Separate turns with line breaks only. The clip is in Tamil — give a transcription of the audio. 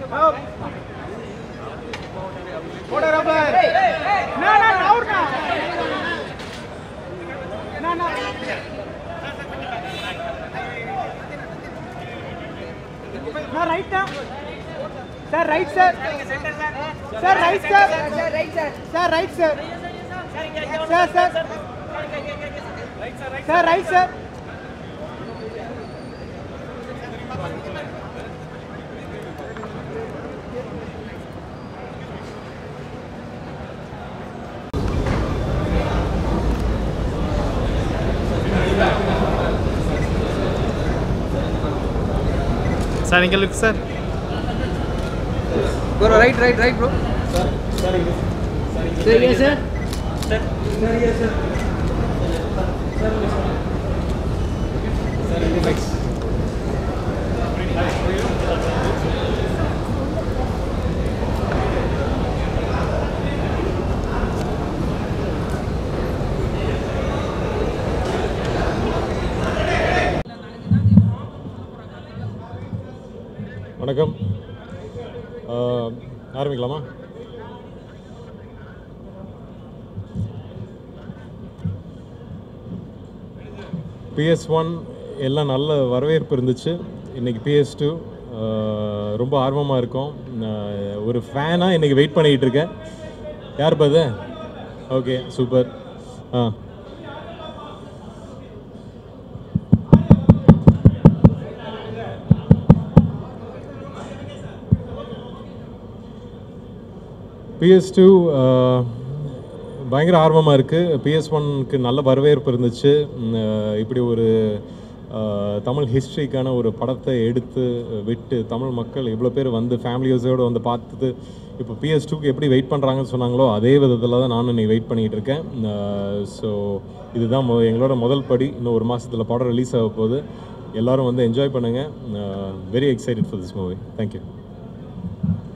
Photographer. No, no, no, no. No, no. No, right now. Sir, right, sir. Sir, right, sir. Sir, right, sir. Sir, right, sir. Sir, sir. Sir, right, sir.
Sir இங்கே look sir
Bro, right, right, right, bro. Sir, yes, sir.
வணக்கம் ஆஹ், ஆரம்பிக்கலாமா பிஎஸ் ஒன் எல்லாம் நல்ல வரவேற்பு இருந்துச்சு இன்றைக்கி பிஎஸ் டூ ரொம்ப ஆர்வமாக இருக்கும் நான் ஒரு ஃபேனாக இன்றைக்கி வெயிட் பண்ணிக்கிட்டு இருக்கேன் யார் பாது ஓகே சூப்பர் ஆ பிஎஸ் டூ பயங்கர ஆர்வமாக இருக்குது பிஎஸ் ஒன்க்கு நல்ல வரவேற்பு இருந்துச்சு உம், அஹ், இப்படி ஒரு அஹ், தமிழ் ஹிஸ்ட்ரிக்கான ஒரு படத்தை எடுத்து விட்டு தமிழ் மக்கள் இவ்வளோ பேர் வந்து ஃபேமிலிஸோடு வந்து பார்த்துட்டு இப்போ பிஎஸ் டூக்கு எப்படி வெயிட் பண்ணுறாங்கன்னு சொன்னாங்களோ அதே விதத்தில் தான் நானும் இன்னைக்கு வெயிட் பண்ணிகிட்டு இருக்கேன் ஸோ இதுதான் மொ- எங்களோட முதல் படி இன்னும் ஒரு மாதத்தில் படம் ரிலீஸ் ஆக போகுது எல்லாரும் வந்து என்ஜாய் பண்ணுங்கள் very excited for this movie thank you